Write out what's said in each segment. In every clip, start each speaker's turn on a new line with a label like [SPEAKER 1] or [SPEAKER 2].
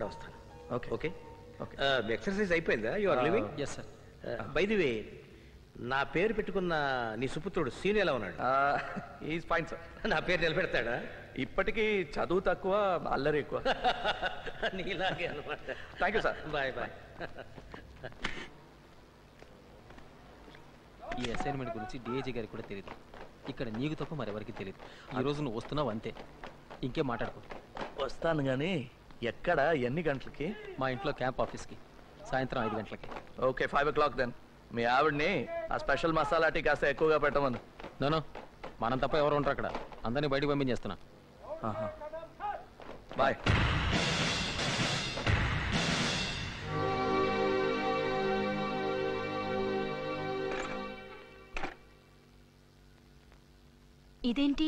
[SPEAKER 1] తప్పకుండా వస్తాను
[SPEAKER 2] okay
[SPEAKER 1] okay
[SPEAKER 2] okay
[SPEAKER 1] exercise అయిపోయిందా you are living
[SPEAKER 3] yes sir
[SPEAKER 1] by the way నా పేరు పెట్టుకున్న నీ సుపుత్రుడు సీను ఎలా ఉన్నాడు
[SPEAKER 2] ఈజ్ ఫైన్ సార్
[SPEAKER 1] నా పేరు నిలబెడతాడా
[SPEAKER 2] ఇప్పటికీ చదువు తక్కువ అల్లరి ఎక్కువ
[SPEAKER 1] నీలాగే అనమాట
[SPEAKER 2] thank you sir
[SPEAKER 1] bye bye
[SPEAKER 3] ఈ అసైన్మెంట్ గురించి డిఏజీ గారికి కూడా తెలియదు ఇక్కడ నీకు తప్ప మరెవరికి తెలియదు ఈ రోజు నువ్వు వస్తున్నావు అంతే ఇంకేం మాట్లాడుకో
[SPEAKER 2] వస్తాను కానీ ఎక్కడ ఎన్ని గంటలకి
[SPEAKER 3] మా ఇంట్లో క్యాంప్ ఆఫీస్కి సాయంత్రం ఐదు గంటలకి
[SPEAKER 2] okay five o'clock then మీ ఆవిడ్ని ఆ స్పెషల్ మసాలా టీ కాస్త ఎక్కువగా పెట్టమను
[SPEAKER 3] నోనో మనం తప్ప ఎవరు ఉంటారు అక్కడ అందరినీ బయటకు పంపించేస్తున్నా
[SPEAKER 2] బాయ్
[SPEAKER 4] ఇదేంటి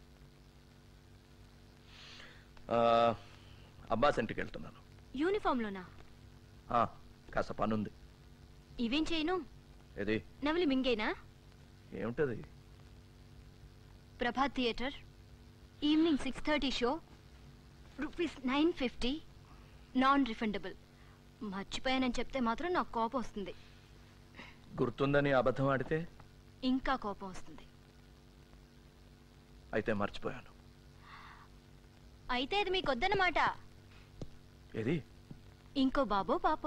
[SPEAKER 2] అబ్బాస్ ఇంటికి వెళ్తున్నాను
[SPEAKER 4] యూనిఫామ్లోనా
[SPEAKER 2] ఆ, కాస్త పనుంది
[SPEAKER 4] ఇవేం చేయను
[SPEAKER 2] ఇది
[SPEAKER 4] నవలి మింగేనా
[SPEAKER 2] ఏముంటది
[SPEAKER 4] Prabhat theatre evening six thirty show rupees nine fifty non refundable మర్చిపోయానని చెప్తే మాత్రం నాకు కోపం వస్తుంది
[SPEAKER 2] గుర్తుందని అబద్ధం ఆడితే
[SPEAKER 4] ఇంకా కోపం వస్తుంది
[SPEAKER 2] అయితే మర్చిపోయాను
[SPEAKER 4] అయితే ఇది మీకు వద్దన్నమాట
[SPEAKER 2] ఏది
[SPEAKER 4] ఇంకో బాబో పాపో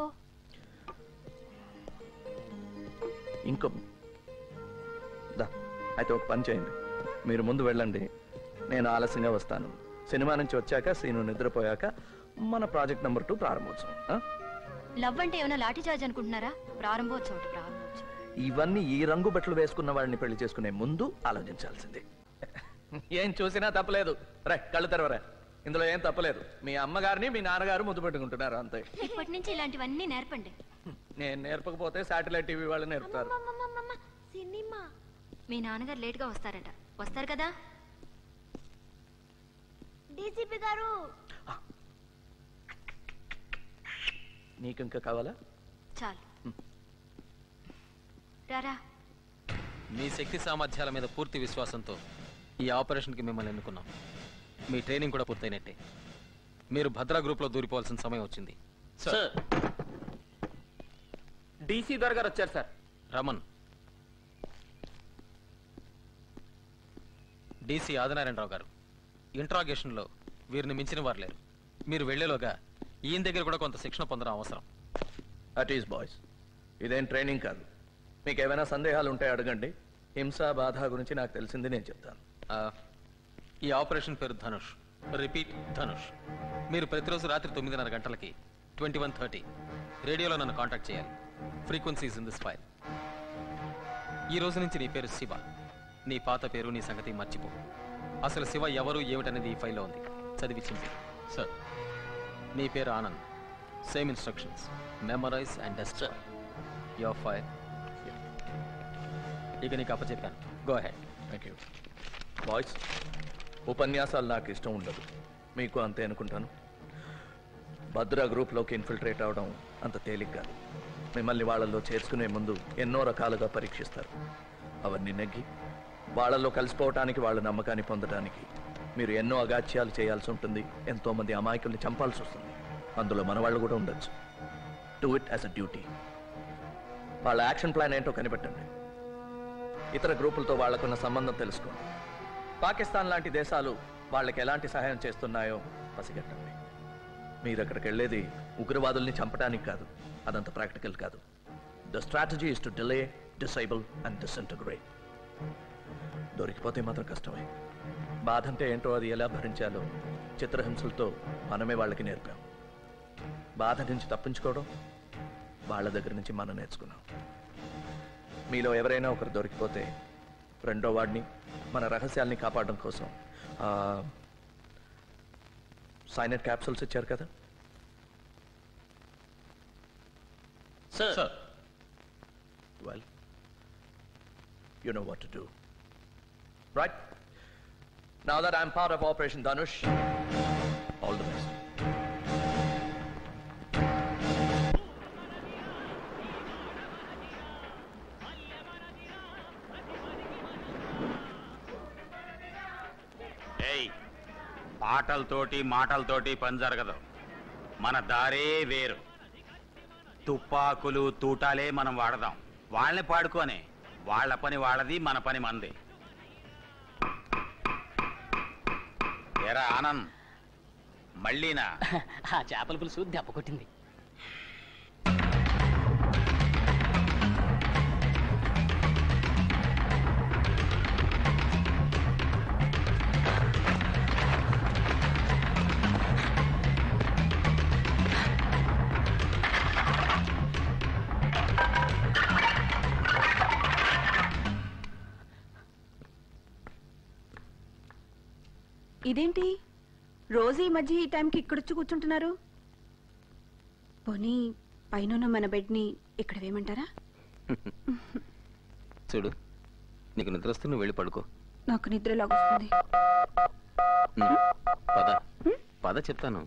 [SPEAKER 2] ఇంకో దా అయితే ఒక పని చేయండి మీరు ముందు వెళ్ళండి నేను ఆలస్యంగా వస్తాను సినిమా నుంచి వచ్చాక సీను నిద్రపోయాక మన ప్రాజెక్ట్ నెంబర్ టూ ప్రారంభోత్సవం ఆ?
[SPEAKER 4] లవ్ అంటే ఏమైనా లాఠీ చార్జ్ అనుకుంటున్నారా ప్రారంభోత్సవం ఒకటి, ప్రారంభోత్సవం
[SPEAKER 2] ఇవన్నీ ఈ రంగు బట్టలు వేసుకున్న వాడిని పెళ్లి చేసుకునే ముందు ఆలోచించాల్సింది ఏం చూసినా తప్పలేదు రే కళ్ళు తెరవరా ఇందులో ఏం తప్పలేదు మీ అమ్మగారిని మీ నాన్నగారు ముద్దు పెట్టుకుంటున్నారు అంతే
[SPEAKER 4] ఇప్పటి నుంచి ఇలాంటివన్నీ నేర్పండి
[SPEAKER 2] నేను నేర్పకపోతే శాటిలైట్ టీవీ వాళ్ళు నేర్పుతారు
[SPEAKER 4] అమ్మమ్మమ్మమ్మమ్మ, సినిమా మీ నాన్నగారు లేట్గా వస్తారట వస్తారు కదా డీసీపీ గారు
[SPEAKER 2] నీకు ఇంకా కావాలా
[SPEAKER 4] చాలు రారా
[SPEAKER 3] మీ శక్తి సామర్థ్యాల మీద పూర్తి విశ్వాసంతో ఈ ఆపరేషన్కి మిమ్మల్ని ఎన్నుకున్నాం మీ ట్రైనింగ్ కూడా పూర్తయినట్టే మీరు భద్రా గ్రూప్లో దూరిపోవాల్సిన సమయం వచ్చింది
[SPEAKER 5] సార్ డీసీ దొర గారు వచ్చారు సార్
[SPEAKER 3] రమన్ డీసీ ఆదినారాయణరావు గారు ఇంట్రాగేషన్లో వీరిని మించిన వారు లేరు మీరు వెళ్లేలోగా ఈయన దగ్గర కూడా కొంత శిక్షణ పొందడం అవసరం
[SPEAKER 2] అట్ ఈస్ బాయ్స్ ఇదేం ట్రైనింగ్ కాదు మీకు ఏమైనా సందేహాలు ఉంటే అడగండి హింస బాధ గురించి నాకు తెలిసింది నేను చెప్తాను
[SPEAKER 3] ఆ, ఈ ఆపరేషన్ పేరు ధనుష్ రిపీట్ ధనుష్ మీరు ప్రతిరోజు రాత్రి తొమ్మిదిన్నర గంటలకి ట్వంటీ వన్ థర్టీ రేడియోలో నన్ను కాంటాక్ట్ చేయాలి ఫ్రీక్వెన్సీస్ ఇన్ దిస్ ఫైల్ ఈ రోజు నుంచి నీ పేరు శివ నీ పాత పేరు నీ సంగతి మర్చిపో అసలు శివ ఎవరు ఏమిటనేది ఈ ఫైల్లో ఉంది చదివి చింపి సార్ నీ పేరు Anand same instructions memorize and destroy your file ఇక నీకు అప్పచెప్పాను go ahead
[SPEAKER 2] thank you boys ఉపన్యాసాలు నాకు ఇష్టం ఉండదు మీకు అంతే అనుకుంటాను భద్ర గ్రూప్లోకి ఇన్ఫిల్ట్రేట్ అవడం అంత తేలిక కాదు మిమ్మల్ని వాళ్ళల్లో చేర్చుకునే ముందు ఎన్నో రకాలుగా పరీక్షిస్తారు అవన్నీ నెగ్గి వాళ్ళల్లో కలిసిపోవటానికి వాళ్ళ నమ్మకాన్ని పొందడానికి మీరు ఎన్నో అగాత్యాలు చేయాల్సి ఉంటుంది ఎంతోమంది అమాయకుల్ని చంపాల్సి వస్తుంది అందులో మన వాళ్ళు కూడా ఉండొచ్చు do it as a duty వాళ్ళ యాక్షన్ ప్లాన్ ఏంటో కనిపెట్టండి ఇతర గ్రూపులతో వాళ్లకున్న సంబంధం తెలుసుకోండి పాకిస్తాన్ లాంటి దేశాలు వాళ్ళకి ఎలాంటి సహాయం చేస్తున్నాయో పసిగట్టండి మీరు అక్కడికి వెళ్ళేది ఉగ్రవాదుల్ని చంపడానికి కాదు అదంత ప్రాక్టికల్ కాదు the strategy is to delay disable and disintegrate దొరికిపోతే మాత్రం కష్టమే బాధ అంటే ఏంటో అది ఎలా భరించాలో చిత్రహింసలతో మనమే వాళ్ళకి నేర్పాం బాధ నుంచి తప్పించుకోవడం వాళ్ళ దగ్గర నుంచి మనం నేర్చుకున్నాం మీలో ఎవరైనా ఒకరు దొరికిపోతే రెండో వాడిని మన రహస్యాల్ని కాపాడడం కోసం సైనట్ క్యాప్సూల్స్ ఇచ్చారు కదా
[SPEAKER 5] sir
[SPEAKER 2] well you know what to do right now that I'm part of operation Dhanush all the best
[SPEAKER 6] ఏయ్ పాటలతోటి మాటలతోటి పని జరగదు మన దారే వేరు తుపాకులు తూటాలే మనం వాడదాం వాళ్ళని పాడుకోనే వాళ్ళ పని వాళ్ళది మన పని మనది ఎరా ఆనంద్ మళ్ళీనా
[SPEAKER 5] ఆ చేపల పులుసు దెబ్బ కొట్టింది
[SPEAKER 7] ఇదేంటి రోజు ఈ మధ్య ఈ టైంకి ఇక్కడొచ్చి కూర్చుంటున్నారు పోనీ పైన మన బెడ్ని ఇక్కడ వేయమంటారా
[SPEAKER 3] చూడు నీకు నిద్ర వస్తే నువ్వు వెళ్ళి పడుకో
[SPEAKER 7] నాకు నిద్ర లాగొస్తుంది
[SPEAKER 3] ఉమ్, పద పద చెప్తాను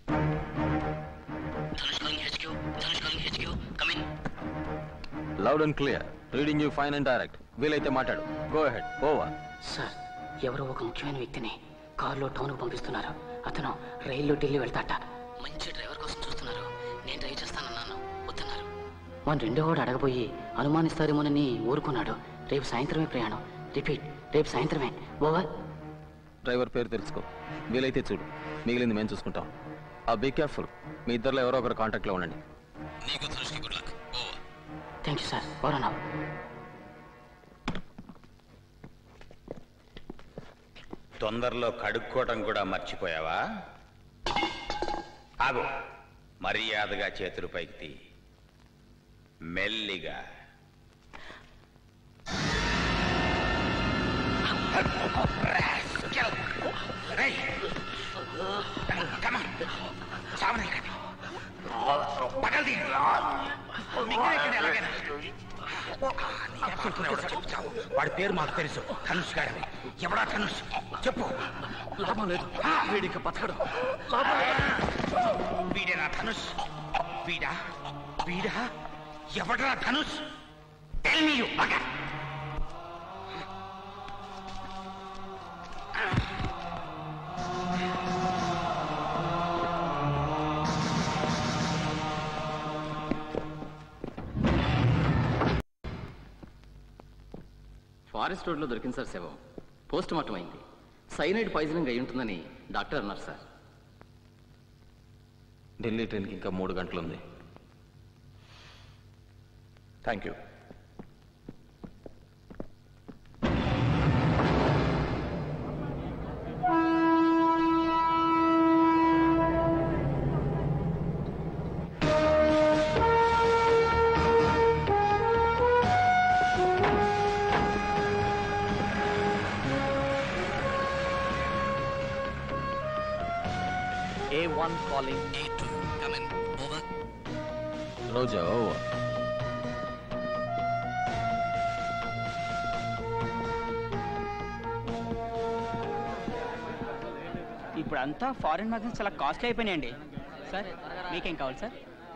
[SPEAKER 3] loud and clear reading you fine and direct వీలైతే మాట్లాడు గో హెడ్ ఓవర్
[SPEAKER 5] సార్ ఎవరో ఒక ముఖ్యమైన వ్యక్తిని కారులో టౌన్కు పంపిస్తున్నారు అతను రైల్లో ఢిల్లీ వెళ్తాట మంచి డ్రైవర్ కోసం చూస్తున్నారు నేను డ్రైవ్ చేస్తానన్నాను వద్దన్నారు మన రెండో వాడు అడగబోయి అనుమానిస్తారేమోనని ఊరుకున్నాడు రేపు సాయంత్రమే ప్రయాణం రిపీట్ రేపు సాయంత్రమే ఓవర్
[SPEAKER 3] డ్రైవర్ పేరు తెలుసుకో వీలైతే చూడు మిగిలింది మేము చూసుకుంటాం ఆ బీ కేర్ఫుల్ మీ ఇద్దరిలో ఎవరో ఒకరు కాంటాక్ట్లో ఉండండి నీకు దృష్టి good luck over
[SPEAKER 5] thank you sir over అన్నా
[SPEAKER 6] తొందరలో కడుక్కోవటం కూడా మర్చిపోయావా ఆగు మర్యాదగా చేతులు పైకి తీ మెల్లిగా రేయ్! Come on. చావని ఇక్కడ. పగలది. మిగిలిన ఇక్కడ ఎలాగైనా. నీ అప్పటికి ఎవడో చెప్పు చావు. వాడి పేరు మాకు తెలుసు ధనుష్ గారని ఎవడా ధనుష్ చెప్పు లాభం లేదు వీడికి బతకడు వీడేనా ధనుష్ వీడా వీడా ఎవడరా ధనుష్ టెల్ మీ యు మగ
[SPEAKER 5] ఫారెస్ట్ రోడ్లో దొరికింది సార్ శవం పోస్ట్ మార్టం అయింది సైనైడ్ పాయిజనింగ్ అయి ఉంటుందని డాక్టర్ అన్నారు సార్
[SPEAKER 3] ఢిల్లీ ట్రైన్కి ఇంకా మూడు గంటలు ఉంది
[SPEAKER 2] thank you
[SPEAKER 1] A one calling
[SPEAKER 3] Roja over
[SPEAKER 8] ఇప్పుడు అంతా ఫారిన్ మ్యాగజైన్స్ చాలా కాస్ట్లీ అయిపోయినాయండి సార్ మీకేం కావాలి సార్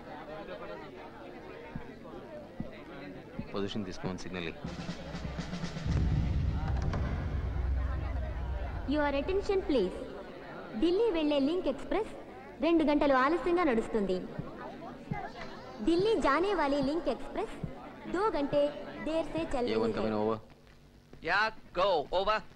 [SPEAKER 3] పొజిషన్ తీసుకోమని signal
[SPEAKER 9] your attention please Delhi వెళ్లే లింక్ ఎక్స్ప్రెస్ రెండు గంటలు ఆలస్యంగా నడుస్తుంది ఢిల్లీ జానే వాలీ లింక్ ఎక్స్ప్రెస్ దో గంటే దేర్ సే చల్
[SPEAKER 3] ఏ వన్
[SPEAKER 9] రही है।
[SPEAKER 3] Come in over
[SPEAKER 2] yeah go over